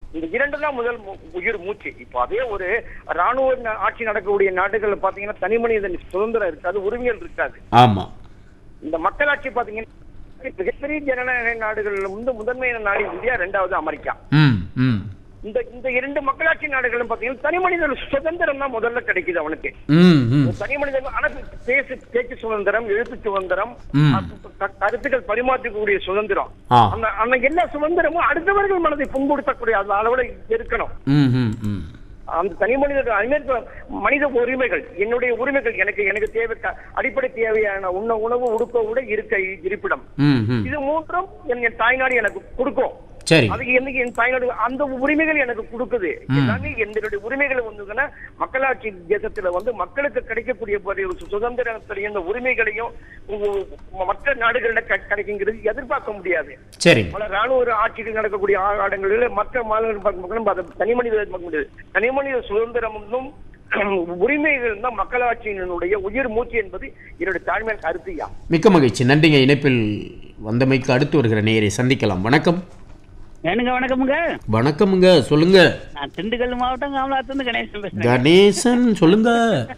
இந்த இரண்டு தான் முதல் மு- உயிர் மூச்சு இப்போ அதே ஒரு ராணுவ நா- ஆட்சி நடக்கக்கூடிய நாடுகள்ல பாத்தீங்கன்னா தனி மனிதன் சுதந்திரம் இருக்காது உரிமைகள் இருக்காது ஆமா இந்த மக்களாட்சி பாத்தீங்கன்னா மிகப்பெரிய ஜனநாயக நாடுகள்ல வந்து முதன்மையான நாடு இந்தியா ரெண்டாவது அமெரிக்கா ம் ம் இந்த இந்த இரண்டு மக்களாட்சி நாடுகளும் பாத்தீங்கன்னா தனி மனிதன் சுதந்திரம் தான் முதல்ல கிடைக்குது அவனுக்கு ம் ம் தனி மனிதன் ஆனா பேசு பேச்சு சுதந்திரம் எழுத்து சுதந்திரம் ம். க- கருத்துக்கள் பரிமாற்றக்கூடிய சுதந்திரம் ஆ. அந்த அந்த எல்லா சுதந்திரமும் அடுத்தவர்கள் மனதை புண்படுத்தக்கூடிய அந்த அளவுல இருக்கணும் ம் ம் ம் அந்த தனி மனித அனைத்து மனித உரிமைகள் என்னுடைய உரிமைகள் எனக்கு எனக்கு தேவை க- அடிப்படை தேவையான உண்ண உணவு உடுக்க உட இருக்க இருப்பிடம் ம் ம் இது மூன்றும் என் என் தாய்நாடு எனக்கு கொடுக்கும் சரி அது என்னைக்கு என் தாய்நாடு அந்த உரிமைகள் எனக்கு கொடுக்குது எல்லாமே என்னுடைய உரிமைகள் வந்துங்கன்னா மக்களாட்சி தேசத்துல வந்து மக்களுக்கு கிடைக்கக்கூடிய ஒரு சுதந்திரத்திலையும் இந்த உரிமைகளையும் உ- உ- மற்ற நாடுகள்ல க- கிடைக்குங்கிறது எதிர்பார்க்க முடியாது சரி பல ராணுவ ஆட்சிகள் நடக்கக்கூடிய ஆடங்களில் மற்ற மாநிலங்கள் பார்க்கும்போது அதை தனி மனித பார்க்க முடியாது தனி மனித சுதந்திரமும் உரிமைகள் தான் மக்களாட்சியினுடைய உயிர் மூச்சு என்பது என்னுடைய தாழ்மையான கருத்துயா மிக்க மகிழ்ச்சி நன்றிங்க இணைப்பில் வந்தமைக்கு அடுத்து வருகிற நேயரை சந்திக்கலாம் வணக்கம் எனக்கு வணக்கமுங்க வணக்கமுங்க சொல்லுங்க நான் திண்டுக்கல் மாவட்டம் காமலாத்துலேருந்து கணேசன் பேசுறேன் கணேசன் சொல்லுங்க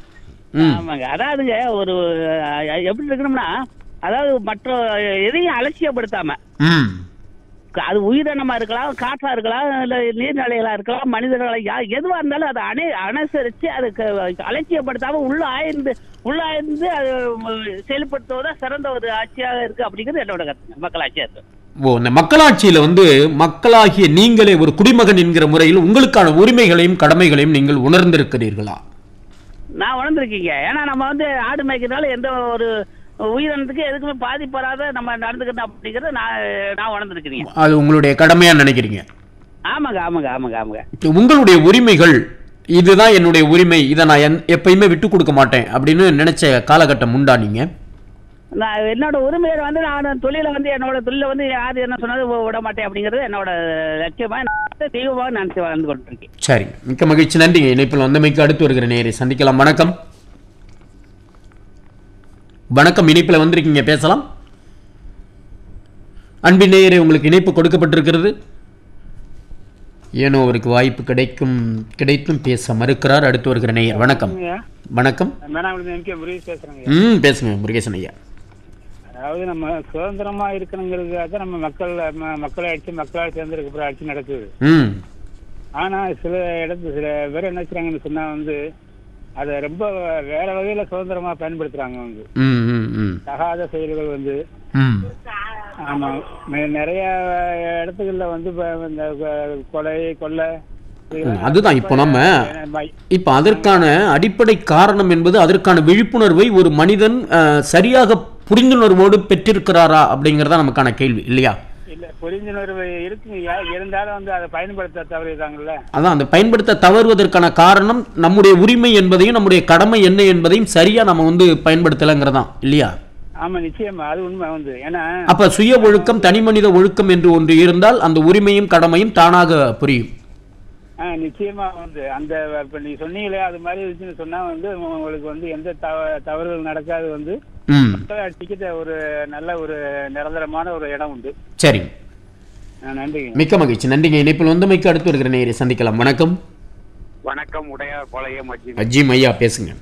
ம் ஆமாங்க அதாவதுங்க ஒரு அஹ், எப்படி இருக்கணும்னா அதாவது மற்ற எதையும் அலட்சியப்படுத்தாம ம் அது உயிரினமா இருக்கலாம் காற்றா இருக்கலாம் இல்ல நீர்நிலைகளா இருக்கலாம் மனிதர்களா யா- எதுவா இருந்தாலும் அதை அணை அனுசரிச்சு அதுக்கு அலட்சியப்படுத்தாம உள்ள ஆய்ந்து உள்ள ஆய்ந்து அது உம், செயல்படுத்துவதா சிறந்த ஒரு ஆட்சியாக இருக்கு அப்படிங்கிறது என்னோட கருத்து மக்களாட்சியா இருக்கு ஓ இந்த மக்களாட்சியில வந்து மக்களாகிய நீங்களே ஒரு குடிமகன் என்கிற முறையில் உங்களுக்கான உரிமைகளையும் கடமைகளையும் நீங்கள் உணர்ந்திருக்கிறீர்களா நான் உணர்ந்திருக்கீங்க ஏன்னா நம்ம வந்து ஆடு மேய்க்கிறதுனால எந்த ஒரு உயிரினத்துக்கு எதுக்குமே பாதிப்பு வராத நம்ம நடந்துக்கணும் அப்படிங்கறத நான் நான் உணர்ந்திருக்கிறீங்க அது உங்களுடைய கடமையா நினைக்கிறீங்க ஆமாங்க ஆமாங்க ஆமாங்க ஆமாங்க இப்ப உங்களுடைய உரிமைகள் இதுதான் என்னுடைய உரிமை இதை நான் என்- எப்பயுமே விட்டு கொடுக்க மாட்டேன் அப்படின்னு நினைச்ச காலகட்டம் உண்டா நீங்க நான் என்னோட உரிமையை வந்து நான் தொழில வந்து என்னோட தொழில வந்து யார் என்ன சொன்னாலும் வி- விட மாட்டேன் அப்படிங்கிறது என்னோட லட்சியமா நான் தெய்வமாக நினைச்சு வாழ்ந்து கொண்டிருக்கேன் சரி மிக்க மகிழ்ச்சி நன்றிங்க இணைப்பில் வந்தமைக்கு அடுத்து வருகிற நேரை சந்திக்கலாம் வணக்கம் வணக்கம் இணைப்பில் வந்திருக்கீங்க பேசலாம் அன்பின் நேயரே உங்களுக்கு இணைப்பு கொடுக்கப்பட்டிருக்கிறது ஏனோ அவருக்கு வாய்ப்பு கிடைக்கும் கிடைத்தும் பேச மறுக்கிறார் அடுத்து வருகிற நேயர் வணக்கம் வணக்கம் மேனாவிலிருந்து எம்கே முருகேஷ் பேசுறேங்க ம் பேசுங்க முருகேசன் ஐயா அதாவது நம்ம சுதந்திரமா இருக்கணுங்கிறதுக்காக நம்ம மக்கள் ம- மக்களை அடிச்சு மக்களால் சேர்ந்ததுக்கு அப்புறம் அடிச்சு நடக்குது ம் ஆனா சில இடத்துல சில பேர் என்ன செய்றாங்கன்னு சொன்னா வந்து அதை ரொம்ப வேற வகையில சுதந்திரமா பயன்படுத்துறாங்க வந்து ம் ம் ம் தகாத செயல்கள் வந்து ம் ஆமா நெ- நிறைய இடத்துகள்ல வந்து இப்ப இந்த கொ- கொலை கொள்ளை இதெல்லாம் அதுதான் இப்போ நம்ம ம- இப்ப அதற்கான அடிப்படை காரணம் என்பது அதற்கான விழிப்புணர்வை ஒரு மனிதன் அஹ், சரியாக புரிந்துணர்வோடு பெற்றிருக்கிறாரா அப்படிங்கறதா நமக்கான கேள்வி இல்லையா இல்ல புரிந்துணர்வு இருக்குங்க இருந்தாலும் வந்து அதை பயன்படுத்த தவறிதாங்கல்ல அதான் அந்த பயன்படுத்த தவறுவதற்கான காரணம் நம்முடைய உரிமை என்பதையும் நம்முடைய கடமை என்ன என்பதையும் சரியா நம்ம வந்து பயன்படுத்தலைங்கிறதான் இல்லையா ஆமா நிச்சயமா அது உண்மை வந்து ஏன்னா அப்ப சுய ஒழுக்கம் தனி மனித ஒழுக்கம் என்று ஒன்று இருந்தால் அந்த உரிமையும் கடமையும் தானாக புரியும் ஆ, நிச்சயமா வந்து அந்த இப்ப நீ சொன்னீங்களே அது மாதிரி இருந்துச்சுன்னு சொன்னா வந்து உங்களுக்கு வந்து எந்த தவ- தவறுகள் நடக்காது வந்து ம் மக்களாட்சிக்கு ஒரு நல்ல ஒரு நிரந்தரமான ஒரு இடம் உண்டு சரி ஆ, நன்றிங்க மிக்க மகிழ்ச்சி நன்றிங்க இணைப்பில் வந்தமைக்கு அடுத்து வருகிற நேரை சந்திக்கலாம் வணக்கம் வணக்கம் உடையார் பாளையம் மஜி அஜிம் ஐயா பேசுங்க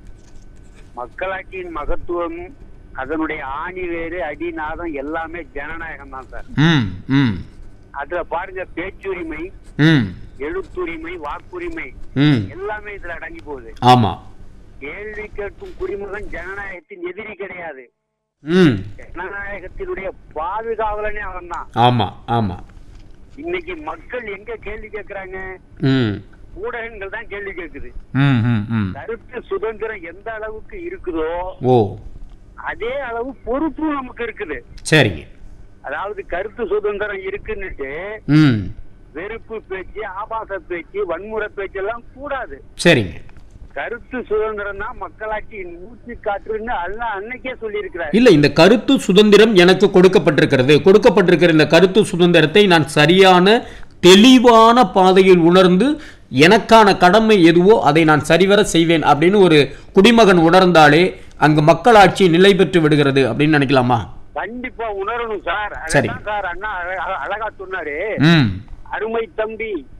மக்களாட்சியின் மகத்துவம் அதனுடைய ஆணி வேறு அடிநாதம் எல்லாமே ஜனநாயகம் தான் சார் ம் ம் அதுல பாருங்க பேச்சுரிமை ம் எழுத்துரிமை வாக்குரிமை ம் எல்லாமே இதுல அடங்கி போகுது ஆமா கேள்வி கேட்கும் குடிமகன் ஜனநாயகத்தின் எதிரி கிடையாது ம் ஜனநாயகத்தினுடைய பாதுகாவலனே அவன் தான் ஆமா ஆமா இன்னைக்கு மக்கள் எங்க கேள்வி கேட்கறாங்க ம் ஊடகங்கள் தான் கேள்வி கேட்குது ம் ம் ம் கருத்து சுதந்திரம் எந்த அளவுக்கு இருக்குதோ ஓ அதே அளவு பொறுப்பும் நமக்கு இருக்குது சரிங்க அதாவது கருத்து சுதந்திரம் இருக்குன்னுட்டு ம் வெறுப்பு பேச்சு ஆபாச பேச்சு வன்முறை பேச்சு எல்லாம் கூடாது சரிங்க கருத்து சுதந்திரம் தான் மக்களாட்சியின் மூச்சு காற்றுன்னு எல்லாம் அன்னைக்கே சொல்லியிருக்கிறார் இல்ல இந்த கருத்து சுதந்திரம் எனக்கு கொடுக்கப்பட்டிருக்கிறது கொடுக்கப்பட்டிருக்கிற இந்த கருத்து சுதந்திரத்தை நான் சரியான தெளிவான பாதையில் உணர்ந்து எனக்கான கடமை எதுவோ அதை நான் சரிவர செய்வேன் அப்படின்னு ஒரு குடிமகன் உணர்ந்தாலே அங்கு மக்களாட்சி நிலை பெற்று விடுகிறது அப்படின்னு நினைக்கலாமா கண்டிப்பா உணரணும் சார் சரி. அதான் சார் அண்ணா அழ- அழகா சொன்னாரு ம் அருமை தம்பி